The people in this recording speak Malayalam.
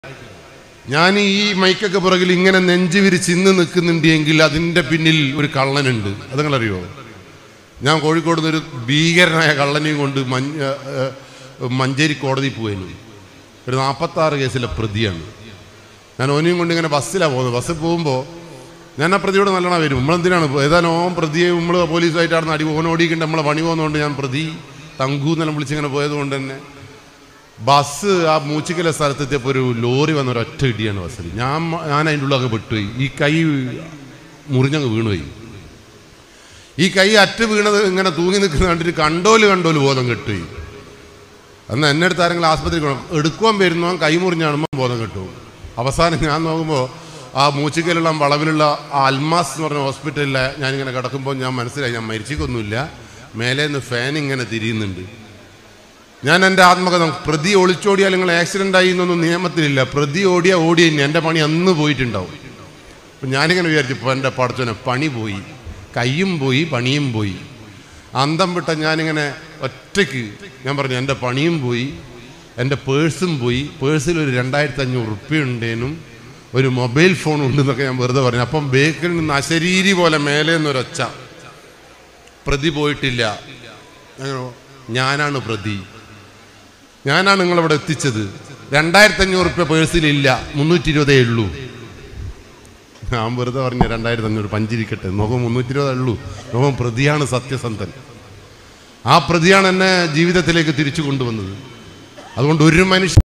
ഞാൻ ഈ മൈക്കൊക്കെ പുറകിൽ ഇങ്ങനെ നെഞ്ചു വിരിച്ച് ഇന്ന് നിൽക്കുന്നുണ്ട് എങ്കിൽ അതിൻ്റെ പിന്നിൽ ഒരു കള്ളനുണ്ട് അത് നിങ്ങളറിയോ ഞാൻ കോഴിക്കോട് നിന്ന് ഒരു ഭീകരനായ കള്ളനെയും കൊണ്ട് മഞ്ഞ ഏഹ്, മഞ്ചേരി കോടതി പോയിരുന്നു ഒരു നാൽപ്പത്താറ് കേസിലെ പ്രതിയാണ് ഞാൻ ഓനെയും കൊണ്ട് ഇങ്ങനെ ബസ്സിലാണ് പോകുന്നത് ബസ്സിൽ പോകുമ്പോൾ ഞാൻ ആ പ്രതിയോട് നല്ലോണം വരും നമ്മളെന്തിനാണ് ഏതാനും ഓൻ പ്രതിയെ നമ്മൾ പോലീസുമായിട്ടാണ് അടി ഓൻ ഓടിക്കേണ്ട നമ്മളെ പണി പോകുന്നതുകൊണ്ട് ഞാൻ പ്രതി തങ്കു എന്നെല്ലാം വിളിച്ചിങ്ങനെ പോയത് കൊണ്ട് തന്നെ ബസ് ആ മൂച്ചിക്കല സ്ഥലത്തെത്തിയപ്പോൾ ഒരു ലോറി വന്ന ഒരു ഒറ്റ ഇടിയാണ് ബസ്സിൽ ഞാൻ മ- ഞാൻ അതിൻ്റെ ഉള്ളൊക്കെ പെട്ടുപോയി ഈ കൈ മുറിഞ്ഞങ്ങ് വീണുപോയി ഈ കൈ അറ്റ് വീണത് ഇങ്ങനെ തൂങ്ങി നിൽക്കുന്ന കണ്ടിട്ട് കണ്ടോല് കണ്ടോല് ബോധം കെട്ടുപോയി അന്ന് എന്നെ അടുത്ത് ആരെങ്കിലും ആസ്പത്രിക്ക് കൊണ്ടു എടുക്കുവാൻ വരുന്നോ കൈ മുറിഞ്ഞാണുമ്പോൾ ബോധം കെട്ടു അവസാനം ഞാൻ നോക്കുമ്പോൾ ആ മൂച്ചിക്കലുള്ള വളവിലുള്ള ആ അൽമാസ് എന്ന് പറഞ്ഞ ഹോസ്പിറ്റലിൽ ഞാനിങ്ങനെ കിടക്കുമ്പോൾ ഞാൻ മനസ്സിലായി ഞാൻ മരിച്ചിക്കൊന്നുമില്ല മേലെ നിന്ന് ഫാൻ ഇങ്ങനെ തിരിയുന്നുണ്ട് ഞാൻ എൻ്റെ ആത്മകഥ പ്രതി ഒളിച്ചോടിയാൽ നിങ്ങൾ ആക്സിഡൻ്റ് ആയി എന്നൊന്നും നിയമത്തിലില്ല പ്രതി ഓടിയാൽ ഓടി തന്നെ എൻ്റെ പണി അന്ന് പോയിട്ടുണ്ടാവും അപ്പം ഞാനിങ്ങനെ വിചാരിച്ചു ഇപ്പോൾ എൻ്റെ പടച്ചോനെ പണി പോയി കയ്യും പോയി പണിയും പോയി അന്തം വിട്ട ഞാനിങ്ങനെ ഒറ്റയ്ക്ക് ഞാൻ പറഞ്ഞു എൻ്റെ പണിയും പോയി എൻ്റെ പേഴ്സും പോയി പേഴ്സിൽ ഒരു രണ്ടായിരത്തി അഞ്ഞൂറ് റുപ്യ ഉണ്ടേനും ഒരു മൊബൈൽ ഫോൺ ഉണ്ടെന്നൊക്കെ ഞാൻ വെറുതെ പറഞ്ഞു അപ്പം ബേക്കിൽ നിന്ന് അശരീരി പോലെ മേലെ നിന്നൊരൊച്ച പ്രതി പോയിട്ടില്ല ഞാൻ- ഞാനാണ് പ്രതി ഞാനാണ് നിങ്ങളിവിടെ എത്തിച്ചത് രണ്ടായിരത്തി അഞ്ഞൂറ് റുപ്യ പേഴ്സിലില്ല മുന്നൂറ്റി ഇരുപതേ ഉള്ളൂ ഞാൻ വെറുതെ പറഞ്ഞ രണ്ടായിരത്തി അഞ്ഞൂറ് പഞ്ചിരിക്കട്ടെ നോക്കും മുന്നൂറ്റി ഇരുപതേ ഉള്ളൂ നോക്കും പ്രതിയാണ് സത്യസന്ധൻ ആ പ്രതിയാണ് എന്നെ ജീവിതത്തിലേക്ക് തിരിച്ചു കൊണ്ടുവന്നത് അതുകൊണ്ട് ഒരു മനുഷ്യൻ